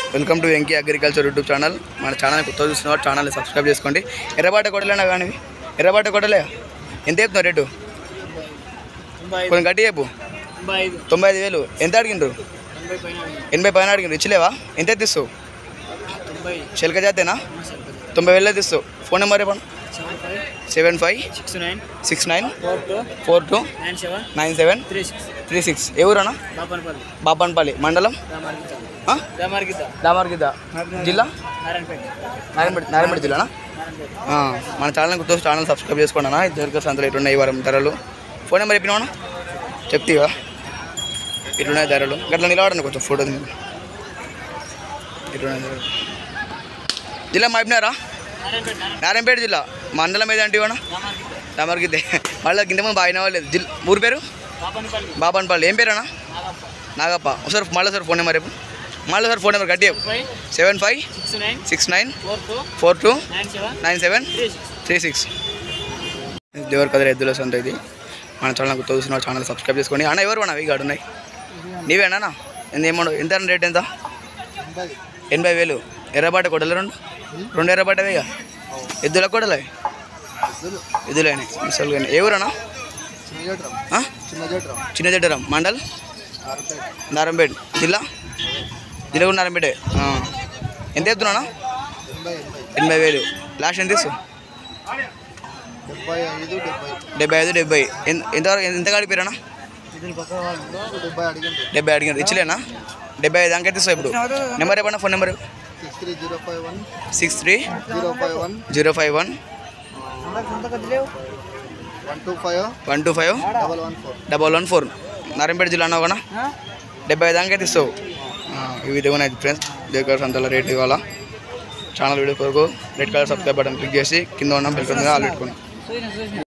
Welcome to Venky agriculture YouTube channel మన channel కొత్త చూస్తున్నారు ఛానల్ని సబ్స్క్రైబ్ చేసుకోండి ఎర్రబాట కొడలేనా కానీ ఎర్రబాట కొడలే ఎంత చెప్తున్నారు రేటు కొంచెం గట్టి చెప్పు తొంభై ఐదు వేలు ఎంత అడిగిండ్రు ఎనభై పైన అడిగిండ్రు ఇచ్చలేవా ఎంత తీస్తావు చిలక జాతేనా తొంభై వేలు తీస్తావు ఫోన్ నెంబర్ చెప్పండి seven five six nine six nine four two four two nine seven nine seven three six three six ఎవరన్నా బాపనపల్లి బాపన్పల్లి మండలం రామార్గిత ఆ? రామార్గిత దామర్గిద్ద జిల్లా నారాయణపేట నారాయణపేట నారాయణపేట జిల్లానా నారాయణపేట ఆ, మన ఛానల్ గుర్తు ఛానల్ సబ్స్క్రైబ్ చేసుకోండి అన్న ఇద్దరికి సంతలు ఇటున్నాయి ఈ వారం ధరలు ఫోన్ నెంబర్ చెప్పినావా చెప్తీవా ఇటున్నాయి ధరలు గట్లా నిలబడండి కొంచెం ఫోటో దిగు. ఇటున్నాయి ధరలు జిల్లా మాపినారా నారాయణపేట జిల్లా మండలం ఏదంటే ఇవన్న రామార్గిత రామర్గిద్దే వాళ్ళకి ఇంతకుముందు బాగా వాళ్ళు జిల్ ఊరి పేరు బాపనపల్లి బాపన్పల్లి ఏం పేరు అన్న నాగప్ప నాగప్ప ఒకసారి మళ్ళీ సార్ ఫోన్ నెంబర్ చెప్పు మళ్ళీ సార్ ఫోన్ నెంబర్ గట్టి చెప్పు five seven five six nine six nine four two four two nine seven nine seven three six three six Devarkadra ఎద్దుల సంత ఇది మన ఛానల్ గుర్తు చూసిన ఛానల్ సబ్స్క్రైబ్ చేసుకోండి అన్న ఎవరు అన్న ఇవి ఉన్నాయి నీవేనా ఎంత ఏమో ఎంత అన్న రేట్ ఎంత ఎనభై వేలు ఎర్రబాట కొడలు రెండు రెండు ఎర్రబాటవే ఇక ఎద్దుల కొడలే ఎద్దులేని మిసలు కానీ ఏ ఊరన్నా ఆ? చిన్న జడ్డరం మండల్ నారంపేట్ జిల్లా జిల్లా కూడా నారంపేటే ఆ. ఎంత ఎత్తున్నా ఎనభై వేలు లాస్ట్ ఎంత ఇస్తావు డెబ్బై ఐదు డెబ్బై డెబ్బై ఐదు డెబ్బై ఎంత ఎంతవరకు ఎంత గడిపారన్నా దీని పక్కన వాళ్ళు డెబ్బై అడిగింది డెబ్బై అడిగారు ఇచ్చలేనా డెబ్బై ఐదు అంకెట్ ఇస్తావు ఇప్పుడు నెంబర్ చెప్పండి phone number six three zero five one six three zero five one zero five one one two five one two five double one four double one four Narayanpet జిల్లా అన్నావు కదా డెబ్బై ఐదు అంకెట్ ఇస్తావు ఆ, ఇవి ఇదిగోనే ఫ్రెండ్స్ దగ్గర సంతల రేట్ ఇవాళ ఛానల్ వీడియో కొరకు red colour subscribe button click చేసి కింద ఉన్న బెల్ ఆల్ పెట్టుకోండి